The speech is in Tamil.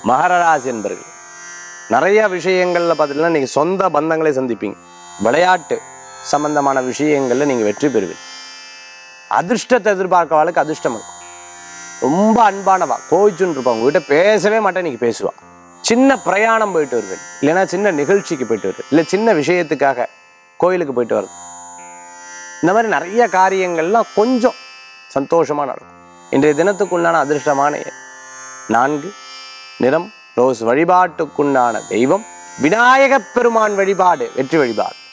மகர ராசி என்பர்கள் நிறைய விஷயங்கள்ல பார்த்தீங்கன்னா நீங்க சொந்த பந்தங்களை சந்திப்பீங்க விளையாட்டு சம்பந்தமான விஷயங்கள்ல நீங்க வெற்றி பெறுவீங்க அதிர்ஷ்டத்தை எதிர்பார்க்கவாளுக்கு அதிர்ஷ்டம் இருக்கும் ரொம்ப அன்பானவா கோவிச்சுன்னு இருப்பா உங்ககிட்ட பேசவே மாட்டேன் நீங்க பேசுவா சின்ன பிரயாணம் போயிட்டு வருவேன் இல்லைன்னா சின்ன நிகழ்ச்சிக்கு போயிட்டு வருவேன் இல்லை சின்ன விஷயத்துக்காக கோயிலுக்கு போயிட்டு வருது இந்த மாதிரி நிறைய காரியங்கள்லாம் கொஞ்சம் சந்தோஷமா நடக்கும் இன்றைய தினத்துக்குண்டான அதிர்ஷ்டமான எண் நான்கு நிறம் ரோஸ் வழிபாட்டுக்குண்டான தெய்வம் விநாயகப் பெருமான் வழிபாடு வெற்றி வழிபாடு